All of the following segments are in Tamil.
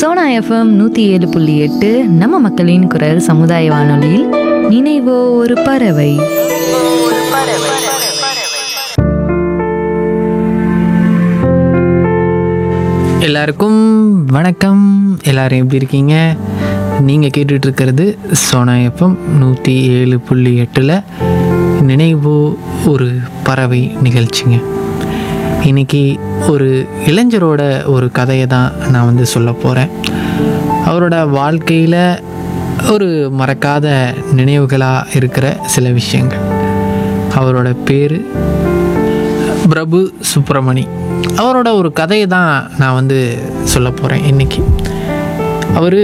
சோனா எஃப்எம் நூற்றி ஏழு புள்ளி எட்டு நம்ம மக்களின் குரல் சமுதாய வானொலியில் நினைவோ ஒரு பறவை எல்லாருக்கும் வணக்கம் எல்லாரும் எப்படி இருக்கீங்க நீங்கள் கேட்டுட்டு இருக்கிறது சோனா எஃப்எம் நூற்றி ஏழு புள்ளி எட்டில் நினைவு ஒரு பறவை நிகழ்ச்சிங்க இன்னைக்கு ஒரு இளைஞரோட ஒரு கதையை தான் நான் வந்து சொல்ல போகிறேன் அவரோட வாழ்க்கையில் ஒரு மறக்காத நினைவுகளாக இருக்கிற சில விஷயங்கள் அவரோட பேர் பிரபு சுப்பிரமணி அவரோட ஒரு கதையை தான் நான் வந்து சொல்ல போகிறேன் இன்னைக்கு அவர்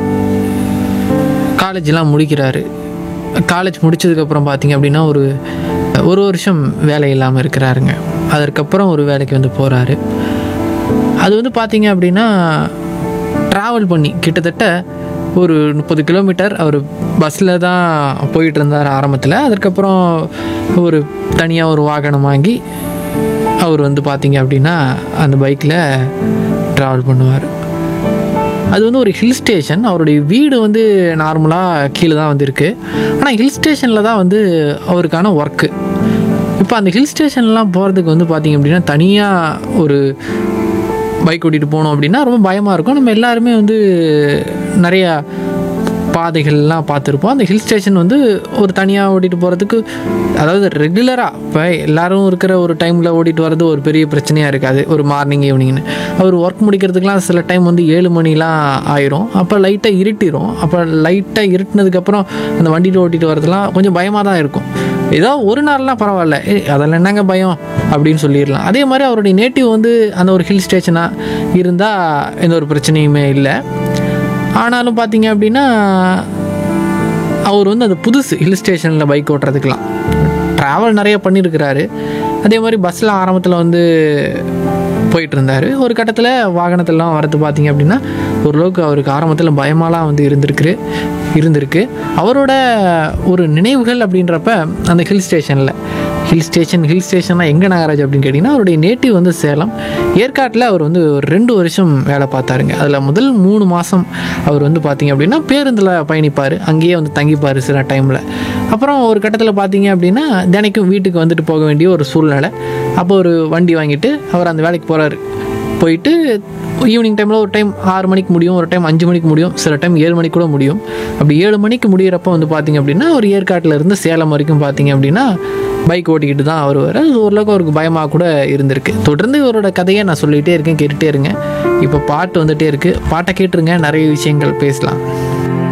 காலேஜெலாம் முடிக்கிறாரு காலேஜ் முடிச்சதுக்கப்புறம் பார்த்தீங்க அப்படின்னா ஒரு ஒரு வருஷம் வேலை இல்லாமல் இருக்கிறாருங்க அதற்கப்புறம் ஒரு வேலைக்கு வந்து போகிறாரு அது வந்து பார்த்தீங்க அப்படின்னா ட்ராவல் பண்ணி கிட்டத்தட்ட ஒரு முப்பது கிலோமீட்டர் அவர் பஸ்ஸில் தான் போயிட்டு இருந்தார் ஆரம்பத்தில் அதற்கப்புறம் ஒரு தனியாக ஒரு வாகனம் வாங்கி அவர் வந்து பார்த்தீங்க அப்படின்னா அந்த பைக்கில் ட்ராவல் பண்ணுவார் அது வந்து ஒரு ஹில் ஸ்டேஷன் அவருடைய வீடு வந்து நார்மலாக கீழே தான் வந்து இருக்குது ஆனால் ஹில் ஸ்டேஷனில் தான் வந்து அவருக்கான ஒர்க்கு இப்போ அந்த ஹில் ஸ்டேஷன்லாம் போகிறதுக்கு வந்து பார்த்தீங்க அப்படின்னா தனியாக ஒரு பைக் ஓட்டிகிட்டு போனோம் அப்படின்னா ரொம்ப பயமாக இருக்கும் நம்ம எல்லாருமே வந்து நிறையா பாதைகள்லாம் பார்த்துருப்போம் அந்த ஹில் ஸ்டேஷன் வந்து ஒரு தனியாக ஓட்டிகிட்டு போகிறதுக்கு அதாவது ரெகுலராக இப்போ எல்லாரும் இருக்கிற ஒரு டைமில் ஓட்டிகிட்டு வர்றது ஒரு பெரிய பிரச்சனையாக இருக்காது ஒரு மார்னிங் ஈவினிங்னு அவர் ஒர்க் முடிக்கிறதுக்கெலாம் சில டைம் வந்து ஏழு மணிலாம் ஆயிரும் அப்போ லைட்டாக இருட்டிடும் அப்போ லைட்டாக இருட்டினதுக்கப்புறம் அந்த வண்டியில் ஓட்டிகிட்டு வரதுலாம் கொஞ்சம் பயமாக தான் இருக்கும் ஏதோ ஒரு நாள்லாம் பரவாயில்ல ஏ அதெல்லாம் என்னங்க பயம் அப்படின்னு சொல்லிடலாம் அதே மாதிரி அவருடைய நேட்டிவ் வந்து அந்த ஒரு ஹில் ஸ்டேஷனாக இருந்தால் எந்த ஒரு பிரச்சனையுமே இல்லை ஆனாலும் பார்த்தீங்க அப்படின்னா அவர் வந்து அது புதுசு ஹில் ஸ்டேஷனில் பைக் ஓட்டுறதுக்கெலாம் ட்ராவல் நிறைய பண்ணியிருக்கிறாரு அதே மாதிரி பஸ்ஸில் ஆரம்பத்தில் வந்து போயிட்டு இருந்தார் ஒரு கட்டத்தில் வாகனத்திலலாம் வரது பார்த்தீங்க அப்படின்னா ஓரளவுக்கு அவருக்கு ஆரம்பத்தில் பயமாலாம் வந்து இருந்திருக்கு இருந்திருக்கு அவரோட ஒரு நினைவுகள் அப்படின்றப்ப அந்த ஹில் ஸ்டேஷனில் ஹில் ஸ்டேஷன் ஹில் ஸ்டேஷன்னா எங்கே நாகராஜ் அப்படின்னு கேட்டிங்கன்னா அவருடைய நேட்டிவ் வந்து சேலம் ஏற்காட்டில் அவர் வந்து ஒரு ரெண்டு வருஷம் வேலை பார்த்தாருங்க அதில் முதல் மூணு மாதம் அவர் வந்து பார்த்தீங்க அப்படின்னா பேருந்தில் பயணிப்பார் அங்கேயே வந்து தங்கிப்பார் சில டைமில் அப்புறம் ஒரு கட்டத்தில் பார்த்தீங்க அப்படின்னா தினைக்கும் வீட்டுக்கு வந்துட்டு போக வேண்டிய ஒரு சூழ்நிலை அப்போ ஒரு வண்டி வாங்கிட்டு அவர் அந்த வேலைக்கு போகிறாரு போயிட்டு ஈவினிங் டைமில் ஒரு டைம் ஆறு மணிக்கு முடியும் ஒரு டைம் அஞ்சு மணிக்கு முடியும் சில டைம் ஏழு மணிக்கு கூட முடியும் அப்படி ஏழு மணிக்கு முடியிறப்ப வந்து பார்த்தீங்க அப்படின்னா ஒரு ஏற்காட்டில் இருந்து சேலம் வரைக்கும் பார்த்தீங்க அப்படின்னா பைக் ஓட்டிக்கிட்டு தான் அவர் வர அது ஓரளவுக்கு அவருக்கு பயமாக கூட இருந்திருக்கு தொடர்ந்து இவரோட கதையை நான் சொல்லிகிட்டே இருக்கேன் கேட்டுகிட்டே இருங்க இப்போ பாட்டு வந்துகிட்டே இருக்குது பாட்டை கேட்டுருங்க நிறைய விஷயங்கள் பேசலாம்